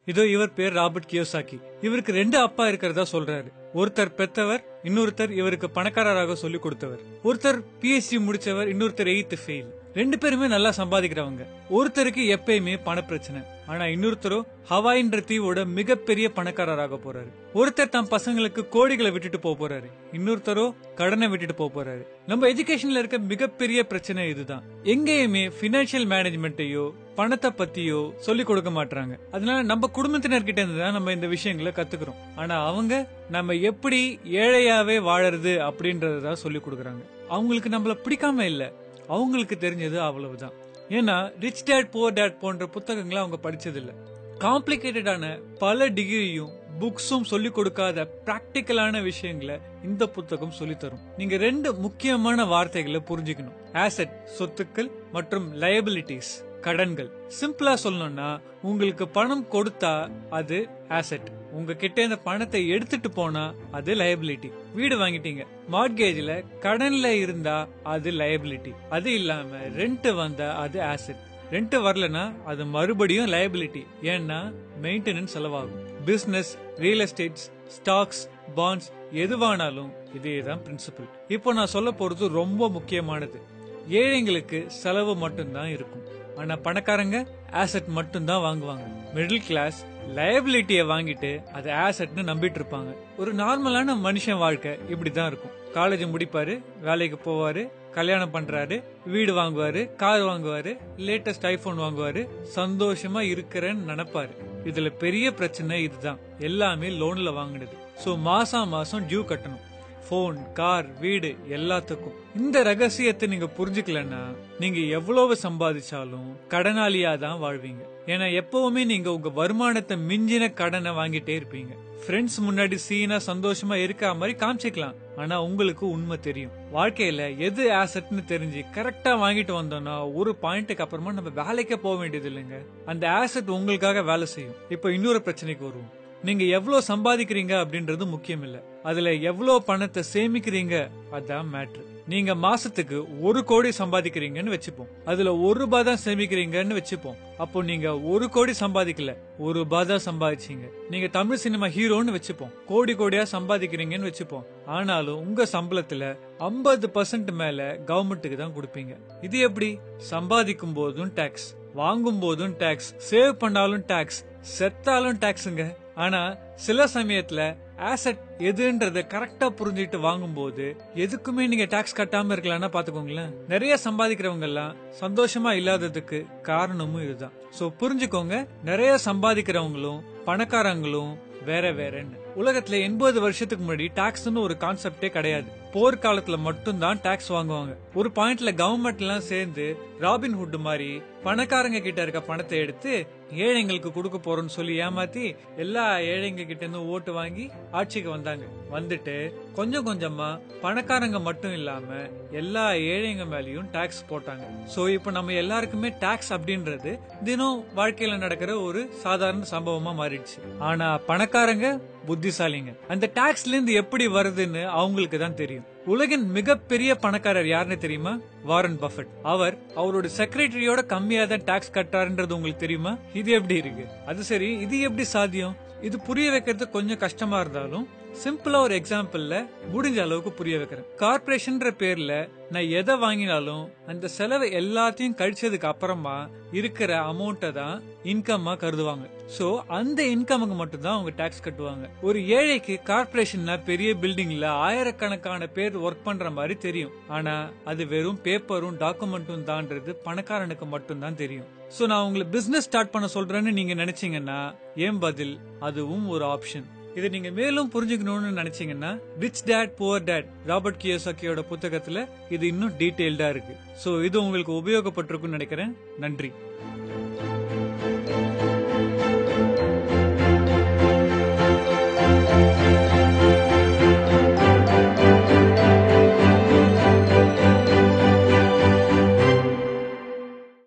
இதோ இவர் பேர் ராபர்ட் கியோசாக்கி இவருக்கு ரெண்டு அப்பா இருக்கிறதா சொல்றாரு ஒருத்தர் பெத்தவர் இன்னொருத்தர் இவருக்கு பணக்காரராக சொல்லி கொடுத்தவர் ஒருத்தர் பிஎஸ்சி முடிச்சவர் இன்னொருத்தர் எயித்து ஃபெயில் ரெண்டு பேருமே நல்லா சம்பாதிக்கிறவங்க ஒருத்தருக்கு எப்பயுமே பண பிரச்சனை ஆனா இன்னொருத்தரோ ஹவாயின்ற தீவோட மிகப்பெரிய பணக்காரராக போறாரு ஒருத்தர் தம் பசங்களுக்கு கோடிகளை விட்டுட்டு போக போறாரு இன்னொருத்தரோ கடனை விட்டுட்டு போக போறாரு நம்ம எஜுகேஷன்ல இருக்க மிகப்பெரிய பிரச்சனை இதுதான் எங்கேயுமே பினான்சியல் மேனேஜ்மெண்ட்டையோ பணத்தை பத்தியோ சொல்லி கொடுக்க மாட்டாங்க அதனால நம்ம குடும்பத்தினர்கிட்ட இருந்து தான் நம்ம இந்த விஷயங்களை கத்துக்கிறோம் ஆனா அவங்க நம்ம எப்படி ஏழையாவே வாழறது அப்படின்றத சொல்லி கொடுக்கறாங்க அவங்களுக்கு நம்மள பிடிக்காம இல்ல அவங்களுக்கு தெரிஞ்சது அவ்வளவுதான் ஏன்னா ரிச் டேட் புவர் டேட் போன்ற புத்தகங்களை அவங்க படிச்சது இல்ல காம்ப்ளிகேட்டடான பல டிகிரியும் புக்ஸும் சொல்லி கொடுக்காத பிராக்டிக்கலான விஷயங்களை இந்த புத்தகம் சொல்லி தரும் நீங்க ரெண்டு முக்கியமான வார்த்தைகளை புரிஞ்சுக்கணும் ஆசெட் சொத்துக்கள் மற்றும் லயபிலிட்டிஸ் கடன்கள் சிம்பிளா சொல்லணும்னா உங்களுக்கு பணம் கொடுத்தா அது ஆசெட் உங்க கிட்ட இந்த பணத்தை எடுத்துட்டு போனா அது லயபிலிட்டி வீடு வாங்கிட்டீங்க மார்கேஜ்ல கடன்ல இருந்தா அது லயபிலிட்டி அது இல்லாம ரெண்ட் வந்தா அது ஆசெட் ரெண்ட் வரலனா அது மறுபடியும் லயபிலிட்டி ஏன்னா மெயின்டெனன்ஸ் செலவாகும் business real estates stocks bonds எதுவானாலும் இதே தான் பிரின்சிபல் இப்போ நான் சொல்ல போறது ரொம்ப முக்கியமானது ஏழைங்களுக்கு செலவு மட்டும்தான் இருக்கும் ஆனா பணக்காரங்க ஆசெட் மட்டும்தான் வாங்குவாங்க மிடில் கிளாஸ் லயபிலிட்டிய வாங்கிட்டு அதை ஆசெட்னு நம்பிட்டு இருப்பாங்க ஒரு நார்மலான மனுஷன் வாழ்க்கை இப்படிதான் இருக்கும் காலேஜ் முடிப்பாரு வேலைக்கு போவாரு கல்யாணம் பண்றாரு வீடு வாங்குவாரு கார் வாங்குவாரு லேட்டஸ்ட் ஐபோன் வாங்குவாரு சந்தோஷமா இருக்கிறேன்னு நினைப்பாரு இதுல பெரிய பிரச்சனை இதுதான் எல்லாமே லோன்ல வாங்கினது சோ மாசம் மாசம் டியூ கட்டணும் போன் கார் வீடு எல்லாத்துக்கும் இந்த ரகசியத்தை நீங்க புரிஞ்சுக்கலன்னா நீங்க எவ்வளவு சம்பாதிச்சாலும் கடனாளியா தான் வாழ்வீங்க ஏன்னா எப்பவுமே நீங்க உங்க வருமானத்தை மிஞ்சின கடனை வாங்கிட்டே இருப்பீங்க ஃப்ரெண்ட்ஸ் முன்னாடி சீனா சந்தோஷமா இருக்கா மாதிரி காமிச்சிக்கலாம் ஆனா உங்களுக்கு உண்மை தெரியும் வாழ்க்கையில எது ஆசெட்னு தெரிஞ்சு கரெக்டா வாங்கிட்டு வந்தோம்னா ஒரு பாயிண்ட்டுக்கு அப்புறமா நம்ம வேலைக்கே போக வேண்டியது இல்லைங்க அந்த ஆசெட் உங்களுக்காக வேலை செய்யும் இப்ப இன்னொரு பிரச்சனைக்கு வருவோம் நீங்க எவ்வளவு சம்பாதிக்கிறீங்க அப்படின்றது முக்கியம் இல்ல அதுல எவ்வளவு பணத்தை சேமிக்கிறீங்க அதான் மேட்ரு நீங்க மாசத்துக்கு ஒரு கோடி சம்பாதிக்கிறீங்கன்னு வச்சுப்போம் அதுல ஒரு ரூபாய் தான் சேமிக்கிறீங்கன்னு வச்சுப்போம் அப்போ நீங்க ஒரு கோடி சம்பாதிக்கல ஒரு ரூபாய் தான் சம்பாதிச்சீங்க நீங்க தமிழ் சினிமா ஹீரோன்னு வச்சுப்போம் கோடி கோடியா சம்பாதிக்கிறீங்கன்னு வச்சுப்போம் ஆனாலும் உங்க சம்பளத்துல ஐம்பது பர்சன்ட் மேல கவர்மெண்ட்டுக்கு தான் கொடுப்பீங்க இது எப்படி சம்பாதிக்கும் போதும் டாக்ஸ் வாங்கும் போதும் டாக்ஸ் சேவ் பண்ணாலும் டாக்ஸ் செத்தாலும் டாக்ஸுங்க ஆனா சில சமயத்துல ஆசெட் எதுன்றத கரெக்டா புரிஞ்சுட்டு வாங்கும்போது எதுக்குமே நீங்க டாக்ஸ் கட்டாம இருக்கலாம்னா பாத்துக்கோங்களேன் நிறைய சம்பாதிக்கிறவங்க எல்லாம் சந்தோஷமா இல்லாததுக்கு காரணமும் இதுதான் சோ புரிஞ்சுக்கோங்க நிறைய சம்பாதிக்கிறவங்களும் பணக்காரங்களும் வேற வேறன்னு உலகத்துல எண்பது வருஷத்துக்கு முன்னாடி டாக்ஸ்னு ஒரு கான்செப்டே கிடையாது போர்க்காலத்துல மட்டும்தான் டாக்ஸ் வாங்குவாங்க ஒரு பாயிண்ட்ல கவர்மெண்ட் எல்லாம் சேர்ந்து ராபின் ஹுட் மாதிரி பணக்காரங்க கிட்ட இருக்க பணத்தை எடுத்து ஏழைங்களுக்கு கொடுக்க போறோம்னு சொல்லி ஏமாத்தி எல்லா ஏழைங்க கிட்ட இருந்து ஓட்டு வாங்கி ஆட்சிக்கு வந்தாங்க வந்துட்டு கொஞ்சம் கொஞ்சமா பணக்காரங்க மட்டும் இல்லாம எல்லா ஏழைங்க மேலயும் டாக்ஸ் போட்டாங்க சோ இப்போ நம்ம எல்லாருக்குமே டாக்ஸ் அப்படின்றது தினம் வாழ்க்கையில நடக்கிற ஒரு சாதாரண சம்பவமா மாறிடுச்சு ஆனா பணக்காரங்க புத்திசாலிங்க அந்த டாக்ஸ்ல இருந்து எப்படி வருதுன்னு அவங்களுக்கு தான் தெரியும் உலகின் மிகப்பெரிய பணக்காரர் யாருன்னு தெரியுமா வாரன் பஃபட் அவர் அவரோட செக்ரட்டரியோட கம்மியா தான் டாக்ஸ் கட்டாருன்றது உங்களுக்கு தெரியுமா இது எப்படி இருக்கு அது சரி இது எப்படி சாத்தியம் இது புரிய வைக்கிறது கொஞ்சம் கஷ்டமா இருந்தாலும் சிம்பிளா ஒரு எக்ஸாம்பிள்ல முடிஞ்ச அளவுக்கு புரிய வைக்கிறேன் கார்பரேஷன்ற பேர்ல நான் எதை வாங்கினாலும் அந்த செலவு எல்லாத்தையும் கழிச்சதுக்கு அப்புறமா இருக்கிற அமௌண்ட்டை தான் இன்கம்மா கருதுவாங்க சோ அந்த இன்கமுக்கு மட்டும் தான் அவங்க டாக்ஸ் கட்டுவாங்க ஒரு ஏழைக்கு கார்பரேஷன்ல பெரிய பில்டிங்ல ஆயிரக்கணக்கான பேர் ஒர்க் பண்ற மாதிரி தெரியும் ஆனா அது வெறும் பேப்பரும் டாக்குமெண்ட்டும் தான்றது பணக்காரனுக்கு மட்டும் தான் தெரியும் சோ நான் உங்களை பிசினஸ் ஸ்டார்ட் பண்ண சொல்றேன்னு நீங்க நினைச்சீங்கன்னா ஏன் பதில் அதுவும் ஒரு ஆப்ஷன் இதை நீங்க மேலும் புரிஞ்சுக்கணும்னு நினைச்சீங்கன்னா rich dad poor dad Robert கியோசாக்கியோட புத்தகத்துல இது இன்னும் டீடைல்டா இருக்கு சோ இது உங்களுக்கு உபயோகப்பட்டிருக்கும்னு நினைக்கிறேன் நன்றி